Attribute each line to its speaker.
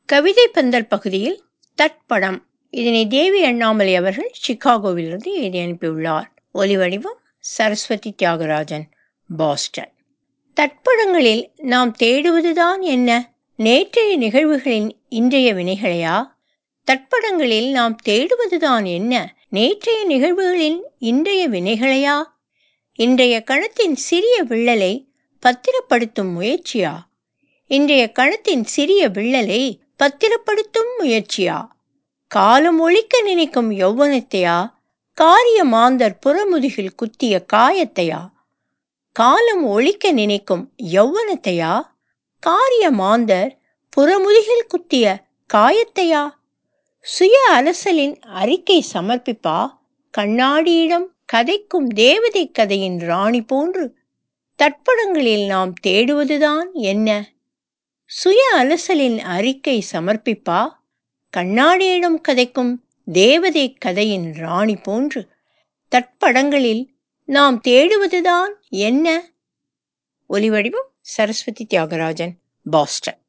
Speaker 1: கவிதை பந்தல் பகுதியில் தட்படம் இதனை தேவி அண்ணாமலை அவர்கள் சிகாகோவிலிருந்து எழுதி அனுப்பியுள்ளார் ஒலிவடிவம் சரஸ்வதி தியாகராஜன் பாஸ்டன் தட்படங்களில் நாம் தேடுவதுதான் என்ன நேற்றைய நிகழ்வுகளின் இன்றைய வினைகளையா தட்படங்களில் நாம் தேடுவதுதான் என்ன நேற்றைய நிகழ்வுகளின் இன்றைய வினைகளையா இன்றைய கணத்தின் சிறிய விள்ளலை பத்திரப்படுத்தும் முயற்சியா இன்றைய கணத்தின் சிறிய விள்ளலை பத்திரப்படுத்தும் முயற்சியா காலம் ஒழிக்க நினைக்கும் யௌவனத்தையா காரிய மாந்தர் புறமுதுகில் குத்திய காயத்தையா காலம் ஒழிக்க நினைக்கும் யௌவனத்தையா காரிய மாந்தர் புறமுதுகில் குத்திய காயத்தையா சுய அலசலின் அறிக்கை சமர்ப்பிப்பா கண்ணாடியிடம் கதைக்கும் தேவதை கதையின் ராணி போன்று தட்படங்களில் நாம் தேடுவதுதான் என்ன சுய அலசலின் அறிக்கை சமர்ப்பிப்பா கண்ணாடியிடம் கதைக்கும் தேவதை கதையின் ராணி போன்று தட்படங்களில் நாம் தேடுவதுதான் என்ன ஒலிவடிவம் சரஸ்வதி தியாகராஜன் பாஸ்டன்